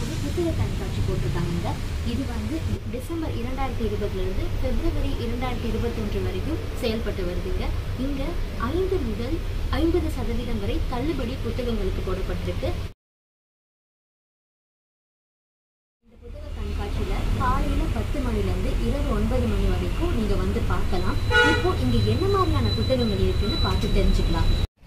வந்து புத்தக கண்காட்சி போட்டிருக்காங்க இது வந்து டிசம்பர் இரண்டாயிரத்தி இருபதுலேருந்து பிப்ரவரி இரண்டாயிரத்தி இருபத்தொன்று வரைக்கும் செயல்பட்டு வருதுங்க இங்கே ஐந்து முதல் ஐம்பது சதவீதம் வரை தள்ளுபடி புத்தகங்களுக்கு போடப்பட்டிருக்கு இந்த புத்தக கண்காட்சியில் காலையில் பத்து மணிலேருந்து இரவு ஒன்பது மணி வரைக்கும் நீங்கள் வந்து பார்க்கலாம் இப்போ இங்கே என்ன மாதிரியான புத்தகங்கள் இருக்குன்னு பார்த்து தெரிஞ்சுக்கலாம்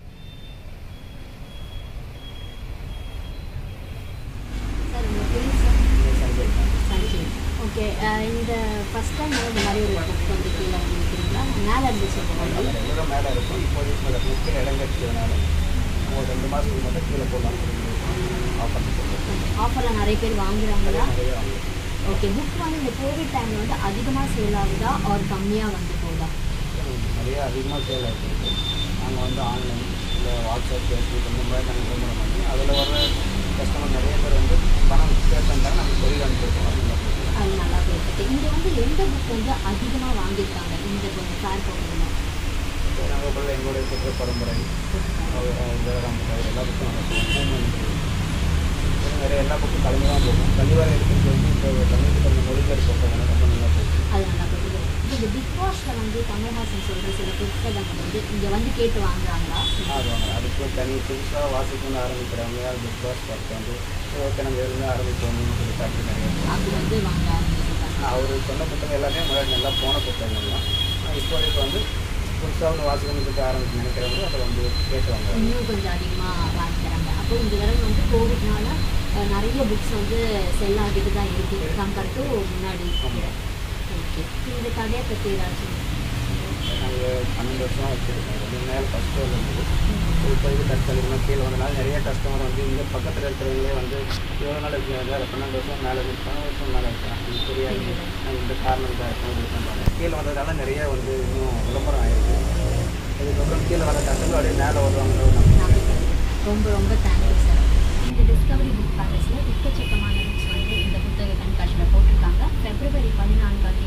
சார் உங்கள் பேர் சார் சஞ்சய் ஓகே இந்த ஃபஸ்ட் டைம் இந்த மாதிரி ஒரு புக் வந்து கீழே வந்துருக்கீங்களா மேலே இருந்துச்சு இந்த வண்டி ரெகுலராக மேலே இருக்கும் இப்போதைக்கு மேலே கீழே இடம் கிடைச்சதுனால ஒரு ரெண்டு மாதத்துக்கு மட்டும் கீழே போடலாம் ஆஃபர் ஆஃபரில் நிறைய பேர் வாங்குறாங்களா நிறைய வாங்க ஓகே புக் வந்து இந்த கோவிட் டைமில் வந்து அதிகமாக சேல் ஆகுதா ஆர் கம்மியாக வந்து போகுதா நிறைய அதிகமாக சேல் ஆகிருக்கு நாங்கள் வந்து ஆன்லைன் இல்லை வாட்ஸ்அப் ஃபேஸ்புக் இந்த மாதிரி நாங்கள் விளம்பரம் பண்ணி அதில் வர கஸ்டமர் நிறைய பேர் வந்து பணம் பே பண்ணிட்டாங்க நாங்கள் சொல்லி அனுப்பிச்சிருக்கோம் அந்த மாதிரி. அது நல்லா போயிருக்கு இங்கே வந்து எந்த புக் வந்து அதிகமாக வாங்கியிருக்காங்க இந்த கொஞ்சம் ஃபேர் போகிறதுல இப்போ நாங்கள் போல எங்களுடைய புத்திர பரம்பரை வேளாண் எல்லா புக்கும் நாங்கள் மூமெண்ட் நிறைய எல்லா புக்கும் கலந்து தான் போகும் கல்விவார இருக்கிறது வந்து இப்போ தமிழுக்கு கொஞ்சம் மொழிபெயர்ப்பு போட்டாங்க ரொம்ப நல்லா போகும் அது நல்லா போயிருக்கு இது பிக் பாஸில் வந்து கமல்ஹாசன் சொல்கிற சில புத்தகங்கள் வந்து இங்கே வந்து கேட்டு வாங்குறாங்களா அது வாங்க அதுக்கு தனி புதுசாக வாசிக்கணும்னு ஆரம்பிக்கிறவங்க அது பிக் பாஸ் பார்த்து வந்து ஓகே நம்ம இருந்து ஆரம்பிக்கணும்னு சொல்லி பார்த்து நிறைய பேர். அது வந்து வாங்க ஆரம்பிச்சிருக்காங்க அவர் சொன்ன புத்தகம் எல்லாமே முன்னாடி நல்லா போன புத்தகங்கள் தான் ஆனால் இப்போதைக்கு வந்து புதுசாக ஒன்று வாசிக்கணும்னு சொல்லி ஆரம்பிச்சு நினைக்கிறவங்க அதை வந்து கேட்டுவாங்க இன்னும் கொஞ்சம் அதிகமாக வாங்கிக்கிறாங்க அப்போ இந்த தடவை வந்து கோவிட்னால அஹ், நிறைய புக்ஸ் வந்து செல் ஆகிட்டு தான் இருக்குது கம்பேர் டு முன்னாடி ஆமாம் ஓகே இந்த கதையை பற்றி ஏதாச்சும் நாங்கள் பன்னெண்டு வருஷமாக வச்சுருக்கோம் வந்து மேலே ஃபஸ்ட் ஃப்ளோர் இருந்தது இப்போ இது கஷ்டம் கீழே வந்தனால நிறைய கஸ்டமர் வந்து இங்கே பக்கத்தில் இருக்கிறவங்களே வந்து எவ்வளோ நாள் இருக்கிறாங்க வேறு பன்னெண்டு வருஷம் மேலே இருக்கு பதினஞ்சு வருஷம் மேலே இருக்கிறாங்க இது தெரியாது நாங்கள் இந்த காரணம் தான் இருக்கோம் இது பண்ணுறாங்க கீழே வந்ததால நிறைய வந்து இன்னும் விளம்பரம் ஆயிருக்கு இதுக்கப்புறம் கீழே வர கஸ்டமர் அப்படியே மேலே வருவாங்களோ நம்ம நம்பிக்கை ரொம்ப ரொம்ப தேங்க்யூ சார் இந்த டிஸ்கவரி புக் பேலஸில் எக்கச்சக்கமான புக்ஸ் வந்து இந்த புத்தக கண்காட்சியில் போட்டிருக்காங்க பிப்ரவரி பதினான்காம்